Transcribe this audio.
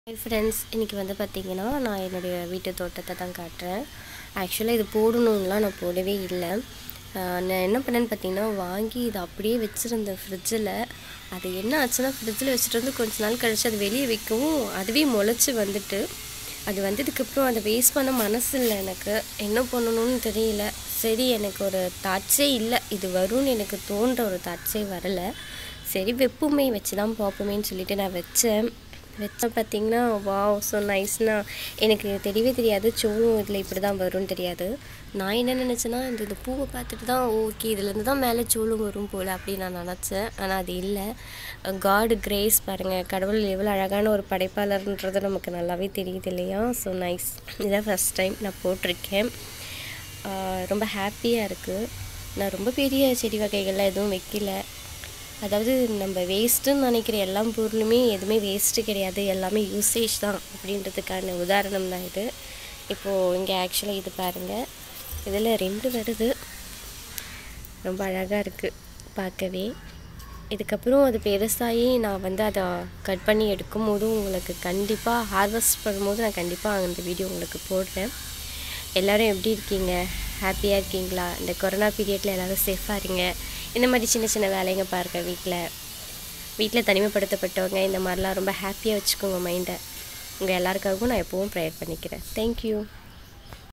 hi friends இன்றைக்கி வந்து பார்த்திங்கன்னா நான் என்னுடைய வீட்டு தோட்டத்தை தான் காட்டுறேன் ஆக்சுவலாக இது போடணும்லாம் நான் போடவே இல்லை ஆஹ் நான் என்ன பண்ணேன்னு பார்த்தீங்கன்னா வாங்கி இதை அப்படியே வச்சுருந்தேன் ஃப்ரிட்ஜில் அது என்ன ஆச்சுன்னா ஃப்ரிட்ஜில் வச்சுட்டு வந்து கொஞ்ச நாள் கழிச்சு அது வெளியே வைக்கவும் அதுவே முளைச்சி வந்துட்டு அது வந்ததுக்கப்புறம் அதை வேஸ்ட் பண்ண மனசு இல்லை எனக்கு என்ன பண்ணணும்னு தெரியல சரி எனக்கு ஒரு தாட்ஸே இல்லை இது வரும்னு எனக்கு தோன்ற ஒரு தாட்ஸே வரலை சரி வெப்புமை வச்சு தான் பார்ப்போமேன்னு சொல்லிட்டு நான் வச்சேன் வச்ச பார்த்தீங்கன்னா வாவ் ஸோ நைஸ்னா எனக்கு தெரியவே தெரியாது சோளம் இதில் இப்படி தான் வரும்னு தெரியாது நான் என்ன நினச்சேன்னா இந்த இந்த பூவை பார்த்துட்டு தான் ஓகே இதுலேருந்து தான் மேலே சோளம் வரும் போல் அப்படின்னு நான் நினச்சேன் ஆனால் அது இல்லை காடு கிரேஸ் பாருங்கள் கடவுள் எவ்வளோ அழகான ஒரு படைப்பாளர்ன்றது நமக்கு நல்லாவே தெரியுது இல்லையா ஸோ நைஸ் இதான் ஃபஸ்ட் டைம் நான் போட்டிருக்கேன் ஆஹ் ரொம்ப ஹாப்பியாக இருக்குது நான் ரொம்ப பெரிய செடி வகைகள்லாம் எதுவும் வைக்கல அதாவது நம்ம வேஸ்ட்டுன்னு நினைக்கிற எல்லா பொருளுமே எதுவுமே வேஸ்ட்டு கிடையாது எல்லாமே யூசேஜ் தான் அப்படின்றதுக்கான உதாரணம் தான் இது இப்போது இங்கே ஆக்சுவலாக இது பாருங்கள் இதில் ரெண்டு வருது ரொம்ப அழகாக இருக்குது பார்க்கவே இதுக்கப்புறம் அது பெருசாகி நான் வந்து அதை கட் பண்ணி எடுக்கும் போதும் உங்களுக்கு கண்டிப்பாக ஹார்வெஸ்ட் பண்ணும்போது நான் கண்டிப்பாக அந்த வீடியோ உங்களுக்கு போடுறேன் எல்லோரும் எப்படி இருக்கீங்க ஹாப்பியாக இருக்கீங்களா இந்த கொரோனா பீரியடில் எல்லோரும் சேஃபாக இருங்க இந்த மாதிரி சின்ன சின்ன வேலைங்க பாருங்க வீட்டில் வீட்டில் தனிமைப்படுத்தப்பட்டவங்க இந்த மாதிரிலாம் ரொம்ப ஹாப்பியாக வச்சுக்கோங்க மைண்டை உங்கள் எல்லாருக்காகவும் நான் எப்போவும் ப்ரேயர் பண்ணிக்கிறேன் தேங்க்யூ